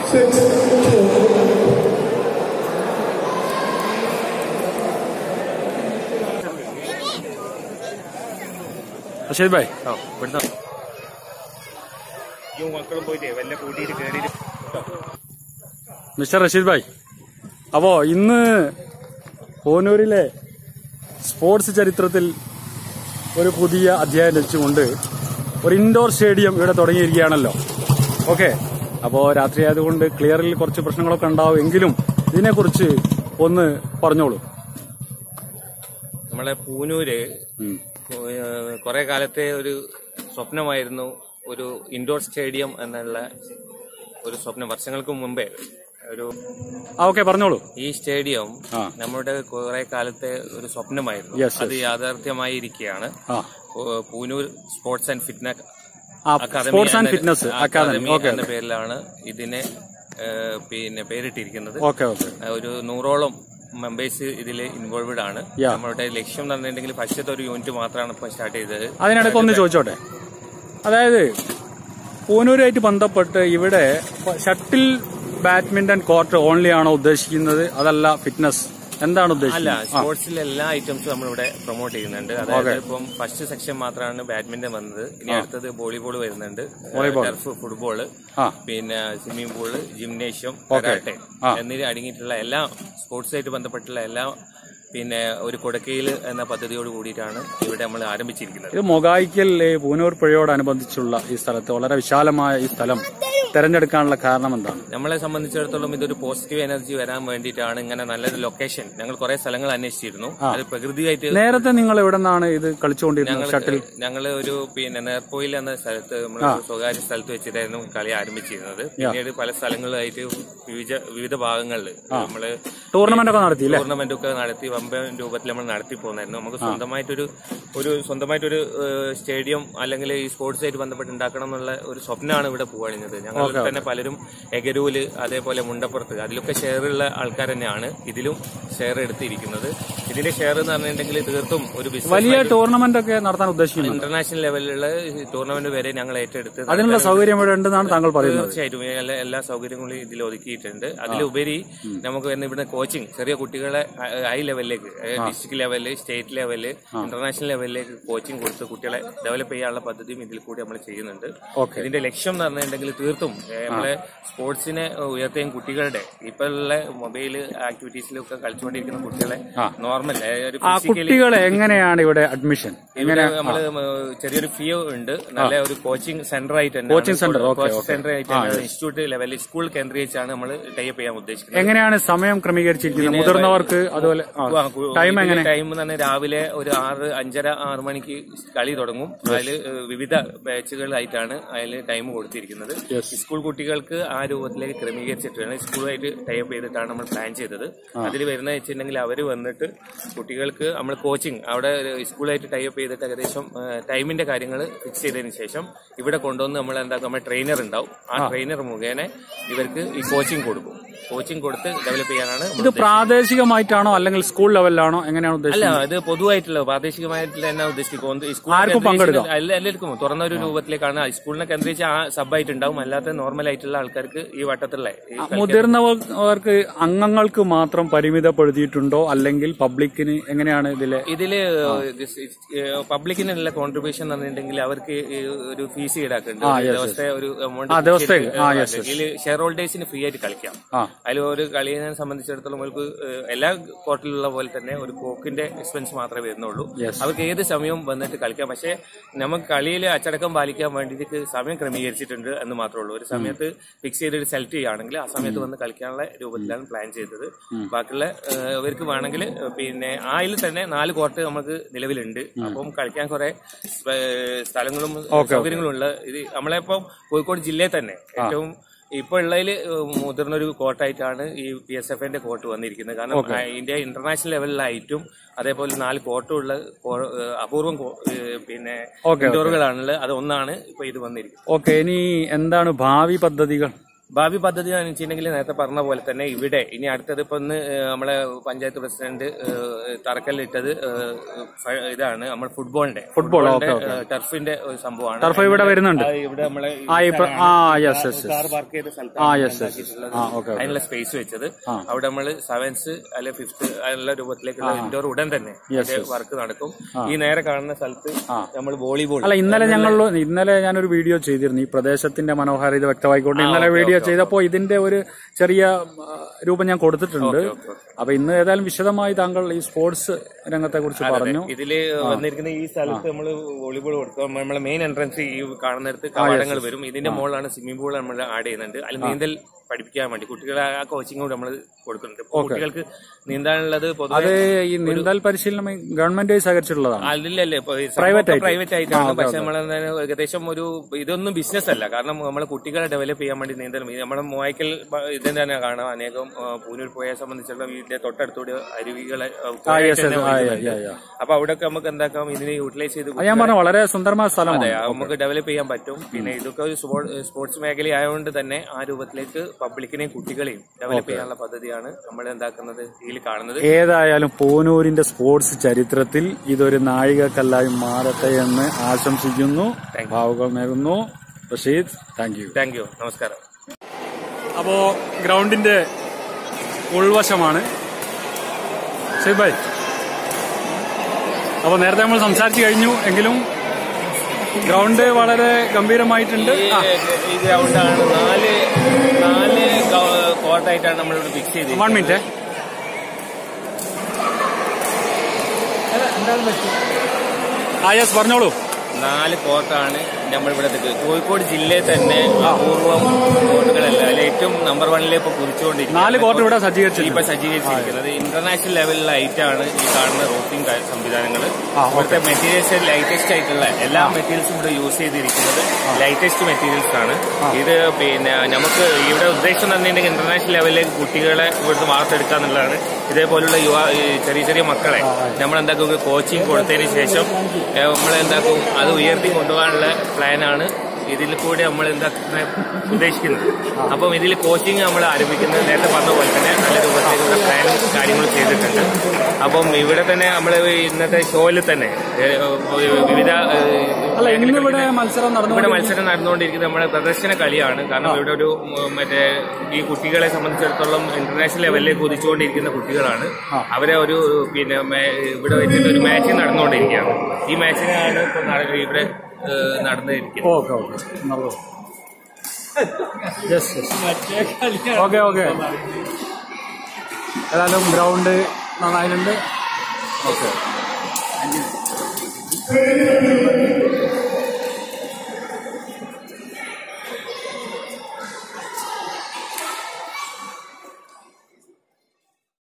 റഷീദ് ഭായ് ആ ഇവിടുന്ന് ഈ മക്കളും പോയിട്ട് വല്ല കൂട്ടിയിട്ട് കയറിയിട്ട് മിസ്റ്റർ റഷീദ് ഭായ് അപ്പോ ഇന്ന് കോനൂരിലെ സ്പോർട്സ് ചരിത്രത്തിൽ ഒരു പുതിയ അധ്യായം രചിച്ചുകൊണ്ട് ഒരു ഇൻഡോർ സ്റ്റേഡിയം ഇവിടെ തുടങ്ങിയിരിക്കുകയാണല്ലോ ഓക്കെ അപ്പോ രാത്രി ആയതുകൊണ്ട് ക്ലിയറിൽ കുറച്ച് പ്രശ്നങ്ങളൊക്കെ ഉണ്ടാവും എങ്കിലും ഇതിനെക്കുറിച്ച് ഒന്ന് പറഞ്ഞോളൂ നമ്മളെ പൂനൂര് ഉം. കുറെ കാലത്തെ ഒരു സ്വപ്നമായിരുന്നു ഒരു ഇൻഡോർ സ്റ്റേഡിയം എന്നുള്ള ഒരു സ്വപ്നം വർഷങ്ങൾക്ക് മുമ്പേ ഒരു ആ ഓക്കെ പറഞ്ഞോളൂ ഈ സ്റ്റേഡിയം ആ. നമ്മുടെ കുറെ കാലത്തെ ഒരു സ്വപ്നമായിരുന്നു Yes, yes. അത് യാഥാർത്ഥ്യമായിരിക്കുകയാണ് ആ പൂ- പൂനൂർ സ്പോർട്സ് ആൻഡ് ഫിറ്റ്നസ് ആ sports and fitness academy okay എന്ന പേരിലാണ് ഇതിനെ ഏഹ്, പിന്നെ പേരിട്ടിരിക്കുന്നത് ഓക്കെ ഓക്കെ ഒരു നൂറോളം മെമ്പേഴ്സ് ഇതിൽ ഇൻവോൾവഡ് ആണ് Yeah. നമ്മുടെ ലക്ഷ്യം എന്ന് പറഞ്ഞിട്ടുണ്ടെങ്കിൽ ഫസ്റ്റത്തെ ഒരു യൂണിറ്റ് മാത്രമാണ് ഇപ്പൊ സ്റ്റാർട്ട് ചെയ്തത് അതിനിടയ്ക്ക് ഒന്ന് ചോദിച്ചോട്ടെ അതായത് പൂനൂരുമായിട്ട് ബന്ധപ്പെട്ട് ഇവിടെ ഷട്ടിൽ ബാഡ്മിന്റൺ കോർട്ട് ഓൺലി ആണോ ഉദ്ദേശിക്കുന്നത് അതല്ല ഫിറ്റ്നസ് എന്താണ് അല്ല ഉദ്ദേശിക്കുന്നത് ആ, സ്പോർട്സിലെ എല്ലാ ഐറ്റംസും നമ്മളിവിടെ പ്രൊമോട്ട് ചെയ്യുന്നുണ്ട് അതായത് ഇപ്പം ഫസ്റ്റ് സെക്ഷൻ മാത്രമാണ് ബാഡ്മിന്റൺ വന്നത് ഇനി അടുത്തത് വോളിബോൾ വരുന്നുണ്ട് ടർഫ് ഫുട്ബോൾ ആ. പിന്നെ സ്വിമ്മിംഗ് പൂള് ജിംനേഷ്യം കരാട്ടെ എന്നിവ അടങ്ങിയിട്ടുള്ള എല്ലാ സ്പോർട്സുമായിട്ട് ബന്ധപ്പെട്ടുള്ള എല്ലാ പിന്നെ ഒരു കൊടക്കയിൽ എന്ന പദ്ധതിയോട് കൂടിയിട്ടാണ് ഇവിടെ നമ്മൾ ആരംഭിച്ചിരിക്കുന്നത് ഇത് മൊഗായിക്കൽ ഈ പൂനൂർ പുഴയോടനുബന്ധിച്ചുള്ള ഈ സ്ഥലത്ത് വളരെ വിശാലമായ ഈ സ്ഥലം തെരഞ്ഞെടുക്കാനുള്ള കാരണം എന്താണ് നമ്മളെ സംബന്ധിച്ചിടത്തോളം ഇതൊരു പോസിറ്റീവ് എനർജി വരാൻ വേണ്ടിയിട്ടാണ് ഇങ്ങനെ നല്ലൊരു ലൊക്കേഷൻ ഞങ്ങൾ കുറെ സ്ഥലങ്ങൾ അന്വേഷിച്ചിരുന്നു അത് പ്രകൃതിയായിട്ട് നേരത്തെ നിങ്ങൾ എവിടെ നിന്നാണ് ഇത് കളിച്ചുകൊണ്ടിരുന്നത് ഷട്ടിൽ ഞങ്ങള് ഒരു പിന്നെ നേർപ്പോയിൽ എന്ന സ്ഥലത്ത് നമ്മൾ സ്വകാര്യ സ്ഥലത്ത് വെച്ചിട്ടായിരുന്നു കളി ആരംഭിച്ചിരുന്നത് പിന്നീട് പല സ്ഥലങ്ങളിലായിട്ട് വിവിധ വിവിധ ഭാഗങ്ങളിൽ നമ്മള് ടൂർണമെന്റ് ഒക്കെ നടത്തി അല്ലേ ടൂർണമെന്റ് ഒക്കെ നടത്തി വമ്പൻ രൂപത്തിൽ നമ്മൾ നടത്തി പോന്നായിരുന്നു നമുക്ക് സ്വന്തമായിട്ടൊരു ഒരു സ്വന്തമായിട്ടൊരു ഏഹ്, സ്റ്റേഡിയം അല്ലെങ്കിൽ ഈ സ്പോർട്സ് ആയിട്ട് ബന്ധപ്പെട്ട് ഉണ്ടാക്കണം എന്നുള്ള ഒരു സ്വപ്നമാണ് ഇവിടെ പോവാണിഞ്ഞത് ഞങ്ങൾ തന്നെ പലരും എഗരൂല് അതേപോലെ മുണ്ടപ്പുറത്ത് അതിലൊക്കെ ഷെയർ ഉള്ള ആൾക്കാർ തന്നെയാണ് ഇതിലും ഷെയർ എടുത്തിരിക്കുന്നത് ഇതിലെ ഷെയർ എന്ന് പറഞ്ഞിട്ടുണ്ടെങ്കിൽ തീർത്തും ഒരു ബിസിനസ് വലിയ ടൂർണമെന്റ് ഒക്കെ നടത്താൻ ഉദ്ദേശിക്കുന്നു ഇന്റർനാഷണൽ ലെവലിലുള്ള ടൂർണമെന്റ് വരെ ഞങ്ങൾ ഏറ്റെടുത്ത് അതിനുള്ള സൗകര്യം ഇവിടെ ഉണ്ടെന്നാണ് താങ്കൾ പറയുന്നത് തീർച്ചയായിട്ടും എല്ലാ എല്ലാ സൗകര്യങ്ങളും ഇതിൽ ഒതുക്കിയിട്ടുണ്ട് അതിലുപരി നമുക്ക് വരുന്ന ഇവിടെ കോച്ചിങ് ചെറിയ കുട്ടികളെ ഹൈ ലെവലിലേക്ക് ഡിസ്ട്രിക്ട് ലെവലില് സ്റ്റേറ്റ് ലെവലില് ഇന്റർനാഷണൽ ലെവലിലേക്ക് കോച്ചിങ് കൊടുത്ത് കുട്ടികളെ ഡെവലപ്പ് ചെയ്യാനുള്ള പദ്ധതിയും ഇതിൽ കൂടി നമ്മൾ ചെയ്യുന്നുണ്ട് ഓക്കെ ഇതിന്റെ ലക്ഷ്യം എന്ന് പറഞ്ഞിട്ടുണ്ടെങ്കിൽ തീർത്തും ഏഹ്, നമ്മളെ സ്പോർട്സിനെ ഉയർത്തുകയും കുട്ടികളുടെ ഇപ്പോഴുള്ള മൊബൈൽ ആക്ടിവിറ്റീസിലൊക്കെ കളിച്ചുകൊണ്ടിരിക്കുന്ന കുട്ടികളെ നോർമൽ ഒരു ആ ഫിസിക്കലി കുട്ടികളെ എങ്ങനെയാണ് ഇവിടെ അഡ്മിഷൻ ഇവിടെ നമ്മള് ചെറിയൊരു ഫീ ഉണ്ട് നല്ല ഒരു കോച്ചിങ് സെന്റർ ആയിട്ട് തന്നെ Coaching center, okay, okay. Centre ആയിട്ട് തന്നെ ഇൻസ്റ്റിറ്റ്യൂട്ട് ലെവലിൽ സ്കൂൾ കേന്ദ്രീകരിച്ചാണ് നമ്മൾ ടൈപ്പ് ചെയ്യാൻ ഉദ്ദേശിക്കുന്നത് എങ്ങനെയാണ് സമയം ക്രമീകരിച്ചിരിക്കുന്നത് മുതിർന്നവർക്ക് അതുപോലെ ടൈം എങ്ങനെ ടൈം എന്ന് പറഞ്ഞാൽ രാവിലെ ഒരു ആറ് അഞ്ചര ആറ് മണിക്ക് കളി തുടങ്ങും അതിൽ വിവിധ ബാച്ചുകളായിട്ടാണ് അതിൽ ടൈം കൊടുത്തിരിക്കുന്നത് സ്കൂൾ കുട്ടികൾക്ക് ആ രൂപത്തിലേക്ക് ക്രമീകരിച്ചിട്ടാണ് സ്കൂളുമായിട്ട് ടൈപ്പ് ചെയ്തിട്ടാണ് നമ്മൾ പ്ലാൻ ചെയ്തത് അതിൽ വരുന്ന വെച്ചിട്ടുണ്ടെങ്കിൽ അവർ വന്നിട്ട് കുട്ടികൾക്ക് നമ്മൾ കോച്ചിങ് അവിടെ സ്കൂളായിട്ട് ടൈപ്പ് ചെയ്തിട്ട് ഏകദേശം ടൈമിന്റെ കാര്യങ്ങൾ ഫിക്സ് ചെയ്തതിന് ശേഷം ഇവിടെ കൊണ്ടുവന്ന് നമ്മൾ എന്താ നമ്മൾ ട്രെയിനർ ഉണ്ടാവും ആ ട്രെയിനർ മുഖേന ഇവർക്ക് ഈ കോച്ചിങ് കൊടുക്കും കോച്ചിങ് കൊടുത്ത് ഡെവലപ്പ് ചെയ്യാനാണ് നമ്മൾ ഇത് പ്രാദേശികമായിട്ടാണോ അല്ലെങ്കിൽ സ്കൂൾ ലെവലിലാണോ എങ്ങനെയാണ് അല്ല ഉദ്ദേശിക്കുന്നത് ഇത് പൊതുവായിട്ടുള്ള പ്രാദേശികമായിട്ടുള്ള എന്നാ ഉദ്ദേശിക്കുന്നത് ഈ സ്കൂൾ ആർക്കും പങ്കെടുക്കാം. എല്ലാ- എല്ലാവർക്കും തുറന്ന ഒരു രൂപത്തിലേക്കാണ് സ്കൂളിനെ കേന്ദ്രീകരിച്ച് ആ സബായിട്ട് ഉണ്ടാവും അല്ലാത്ത നോർമൽ ആയിട്ടുള്ള ആൾക്കാർക്ക് ഈ വട്ടത്തുള്ള ഈ കളിക്കാൻ- മുതിർന്നവർക്ക് അംഗങ്ങൾക്ക് മാത്രം പരിമിതപ്പെടുത്തിയിട്ടുണ്ടോ അല്ലെങ്കിൽ പബ്ലിക്കിന് എങ്ങനെയാണ് ഇതിലെ ഇതില് പബ്ലിക്കിനുള്ള കോൺട്രിബ്യൂഷൻ എന്ന് പറഞ്ഞിട്ടുണ്ടെങ്കിൽ അവർക്ക് ഈ ഒരു ഫീസ് ഈടാക്കുന്നുണ്ട് ഒരു ദിവസത്തെ ഒരു എമൗണ്ട് ആ, ദിവസത്തേക്ക്. ആ, yes, ഇതിൽ ഷെയർ ഹോൾഡേഴ്സിന് ഫ്രീ ആയിട്ട് കളിക്കാം ആ അതിൽ ഒരു കളിയെ സംബന്ധിച്ചിടത്തോളം അവർക്ക് ഏഹ്, എല്ലാ കോർട്ടിലുള്ള പോലെ തന്നെ ഒരു കോക്കിന്റെ എക്സ്പെൻസ് മാത്രമേ വരുന്നുള്ളൂ Yes. അവർക്ക് ഏത് സമയവും വന്നിട്ട് കളിക്കാം പക്ഷേ നമുക്ക് കളിയിൽ അച്ചടക്കം പാലിക്കാൻ വേണ്ടിയിട്ട് സമയം ക്രമീകരിച്ചിട്ടുണ്ട് എന്ന് മാത്രമേ ഉള്ളൂ ഒരു സമയത്ത് ഫിക്സ് ചെയ്തിട്ട് സെലക്ട് ചെയ്യുകയാണെങ്കിൽ ആ സമയത്ത് വന്ന് കളിക്കാനുള്ള രൂപത്തിലാണ് പ്ലാൻ ചെയ്തത് ബാക്കിയുള്ള ഏഹ്, ഇവർക്ക് വേണമെങ്കിൽ പിന്നെ ആയിൽ തന്നെ നാല് കോർട്ട് നമുക്ക് നിലവിലുണ്ട് അപ്പം കളിക്കാൻ കുറെ സ്ഥലങ്ങളും സൗകര്യങ്ങളും ഉള്ള ഇത് നമ്മളിപ്പം കോഴിക്കോട് ജില്ലയിൽ തന്നെ ഏറ്റവും ഇപ്പൊ ഉള്ളതിൽ മുതിർന്ന ഒരു കോർട്ടായിട്ടാണ് ഈ പി എസ് എഫ് ന്റെ കോർട്ട് വന്നിരിക്കുന്നത് കാരണം ആ, ഇന്ത്യ ഇന്റർനാഷണൽ ലെവലിലായിട്ടും അതേപോലെ നാല് കോർട്ടും ഉള്ള കോ- ഏഹ് അപൂർവം കോ- ഏഹ് പിന്നെ Okay, ഇൻഡോറുകളാണുള്ളത് അത് ഒന്നാണ് ഇപ്പൊ ഇത് വന്നിരിക്കുന്നത് ഓക്കെ ഇനി എന്താണ് ഭാവി പദ്ധതികൾ ഭാവി പദ്ധതി എന്ന് വെച്ചിട്ടുണ്ടെങ്കിൽ നേരത്തെ പറഞ്ഞ പോലെ തന്നെ ഇവിടെ ഇനി അടുത്തത് ഇപ്പൊ ഇന്ന് ഏഹ്, നമ്മളെ പഞ്ചായത്ത് പ്രസിഡന്റ് ഏഹ്, തറക്കല്ലിട്ടത് ഏഹ്, ഫ- ഇതാണ് നമ്മൾ ഫുട്ബോളിന്റെ ഫുട്ബോൾ, ഓക്കേ, ഓക്കേ. ഏഹ്, ടർഫിന്റെ ഒരു സംഭവമാണ് ടർഫ് ഇവിടെ വരുന്നുണ്ട് ആ, ഇവിടെ നമ്മളെ ഈ ആ ഇപ്പൊ ആ yes yes car yes park ചെയ്ത ആ സ്ഥലത്താണ് യെസ് യെസ് ഉണ്ടാക്കിയിട്ടുള്ളത്. ആ ഓക്കെ അതിനുള്ള സ്പേസ് വെച്ചത് അവിടെ നമ്മൾ സെവൻസ് അല്ലെ ഫിഫ്ത്ത് അതിനുള്ള രൂപത്തിലേക്കുള്ള ഇൻഡോർ ഉടൻ തന്നെ വർക്ക് നടക്കും ഈ നേരെ കാണുന്ന സ്ഥലത്ത് നമ്മൾ വോളിബോൾ അല്ല ഇന്നലെ ഞങ്ങൾ ഇന്നലെ ഞാനൊരു വീഡിയോ ചെയ്തിരുന്നു ഈ പ്രദേശത്തിന്റെ മനോഹാരിത വ്യക്തമായിക്കൊണ്ട് ഇന്നലെ വീഡിയോ ചെയ്തപ്പോൾ ഇതിന്റെ ഒരു ചെറിയ ആ, രൂപം ഞാൻ കൊടുത്തിട്ടുണ്ട് അപ്പൊ ഇന്ന് ഏതായാലും വിശദമായി താങ്കൾ ഈ സ്പോർട്സ് രംഗത്തെ കുറിച്ച് പറഞ്ഞു ഇതില് വന്നിരിക്കുന്ന ഈ സ്ഥലത്ത് നമ്മൾ വോളിബോൾ കൊടുക്കുക നമ്മളെ മെയിൻ എൻട്രൻസ് ഈ കാണുന്നിടത്ത് കവാടങ്ങൾ വരും ഇതിന്റെ മുകളിലാണ് സ്വിമ്മിംഗ് പൂൾ നമ്മൾ ആഡ് ചെയ്യുന്നുണ്ട് അതിൽ നീന്തൽ പഠിപ്പിക്കാൻ വേണ്ടി കുട്ടികളെ ആ കോച്ചിങ് കൂടെ നമ്മൾ കൊടുക്കുന്നുണ്ട് ഇപ്പൊ കുട്ടികൾക്ക് നീന്താനുള്ളത് അത് പൊതുവെ ഈ നീന്തൽ പരിശീലനം ഗവൺമെന്റ് സഹകരിച്ചിട്ടുള്ളതാണ് അതിലല്ലേ ഇപ്പൊ Private ആയിട്ട്. പ്രൈവറ്റ് ആയിട്ടാണ് പക്ഷെ നമ്മൾ ഏകദേശം ഒരു ഇതൊന്നും ബിസിനസ് അല്ല കാരണം നമ്മൾ കുട്ടികളെ ഡെവലപ്പ് ചെയ്യാൻ വേണ്ടി നീന്തൽ നമ്മുടെ മൂവായിക്കൽ ഇത് തന്നെ കാണാം അനേകം ആ, പൂനൂർ പോയെ സംബന്ധിച്ചുള്ള വീടിന്റെ തൊട്ടടുത്തൂടെ അരുവികളെ ആ, പുഴയായിട്ട് തന്നെ ആ, ഒഴുകുന്നുണ്ട്. yeah, yeah. അപ്പൊ അവിടെയൊക്കെ നമുക്ക് എന്താക്കാം ഇതിനെ യൂട്ടിലൈസ് ചെയ്ത് അത് ഞാൻ പറഞ്ഞു വളരെ സുന്ദരമായ സ്ഥലമാണ് അതെ, നമുക്ക് ഡെവലപ്പ് ചെയ്യാൻ പറ്റും പിന്നെ ഇതൊക്കെ ഒരു സ്പോർട്സ് മേഖല ആയതുകൊണ്ട് തന്നെ ആ രൂപത്തിലേക്ക് പബ്ലിക്കിനെയും കുട്ടികളെയും ഡെവലപ്പ് ചെയ്യാനുള്ള പദ്ധതിയാണ് നമ്മൾ എന്താക്കുന്നത് ഇതിൽ കാണുന്നത് ഏതായാലും പോനൂരിന്റെ സ്പോർട്സ് ചരിത്രത്തിൽ ഇതൊരു നാഴികക്കല്ലായി മാറട്ടെ എന്ന് ആശംസിക്കുന്നു ഭാവുകൾ നേരുന്നു Rasheed thank you thank you നമസ്കാരം അപ്പോ ഗ്രൗണ്ടിന്റെ ഉൾവശമാണ് ശരി ബൈ അപ്പൊ നേരത്തെ നമ്മൾ സംസാരിച്ചു കഴിഞ്ഞു എങ്കിലും ഗ്രൗണ്ട് വളരെ ഗംഭീരമായിട്ടുണ്ട് ആ, ഈ ഗ്രൗണ്ടാണ് നാല് നാല് കോർട്ടായിട്ടാണ് നമ്മളിവിടെ ഫിക്സ് ചെയ്തത് വൺ മിനിറ്റ് ആ യെസ് പറഞ്ഞോളൂ നാല് കോർട്ടാണ് നമ്മളിവിടെ ഇത് കോഴിക്കോട് ജില്ലയിൽ തന്നെ അപൂർവം കോർട്ടുകളല്ല അതിൽ ഏറ്റവും നമ്പർ വണ്ണിലേക്ക് ഇപ്പൊ കുറിച്ചുകൊണ്ടിരിക്കുന്നത് നാല് കോർട്ട് ഇവിടെ സജ്ജീകരിച്ചിട്ടുണ്ട് ഇപ്പൊ സജ്ജീകരിച്ചിരിക്കുന്നത് ഇന്റർനാഷണൽ ലെവലിലായിട്ടാണ് ഈ കാണുന്ന റോപ്പിംഗ് സംവിധാനങ്ങൾ ആ, ഇവിടുത്തെ മെറ്റീരിയൽസ് ലൈറ്റസ്റ്റ് ആയിട്ടുള്ള എല്ലാ മെറ്റീരിയൽസും ഇവിടെ യൂസ് ചെയ്തിരിക്കുന്നത് ലൈറ്റസ്റ്റ് മെറ്റീരിയൽസ് ആണ് ഇത് പിന്നെ നമുക്ക് ഇവിടെ ഉദ്ദേശം തന്നിട്ടുണ്ടെങ്കിൽ ഇന്റർനാഷണൽ ലെവലിലേക്ക് കുട്ടികളെ ഇവിടുന്ന് വാർത്തെടുക്കുക എന്നുള്ളതാണ് ഇതേപോലുള്ള യുവ ഈ ചെറിയ ചെറിയ മക്കളെ നമ്മൾ എന്താക്കും കോച്ചിങ് കൊടുത്തതിന് ശേഷം നമ്മൾ എന്താക്കും അത് ഉയർത്തി കൊണ്ടുപോകാനുള്ള പ്ലാനാണ് ഇതിൽ കൂടെ നമ്മൾ എന്താ ഉദ്ദേശിക്കുന്നത് അപ്പം ഇതിൽ കോച്ചിങ് നമ്മൾ ആരംഭിക്കുന്നത് നേരത്തെ പറഞ്ഞ പോലെ തന്നെ നല്ല രൂപത്തിലുള്ള പ്ലാനും കാര്യങ്ങളും ചെയ്തിട്ടുണ്ട് അപ്പം ഇവിടെ തന്നെ നമ്മൾ ഇന്നത്തെ ഷോയിൽ തന്നെ ഏഹ്, വിവിധ ഏഹ്, അല്ല ഇന്ന് ഇവിടെ മത്സരം നടന്നു ഇവിടെ മത്സരം നടന്നുകൊണ്ടിരിക്കുന്നത് നമ്മുടെ പ്രദർശന കളിയാണ് കാരണം ഇവിടെ ഒരു ഉം, മറ്റേ ഈ കുട്ടികളെ സംബന്ധിച്ചിടത്തോളം ഇന്റർനാഷണൽ ലെവലിലേക്ക് കുതിച്ചുകൊണ്ടിരിക്കുന്ന കുട്ടികളാണ് അവരെ ഒരു പിന്നെ മേ- ഇവിടെ വെച്ചിട്ട് ഒരു മാച്ച് നടന്നുകൊണ്ടിരിക്കുകയാണ് ഈ മാച്ചിനാണ് ഇപ്പൊ നട- ഇവിടെ ഏഹ്, നടന്നിരിക്കുന്നത് okay okay yes yes okay okay ഏതായാലും ഗ്രൗണ്ട് നന്നായിട്ടുണ്ട് ഓക്കെ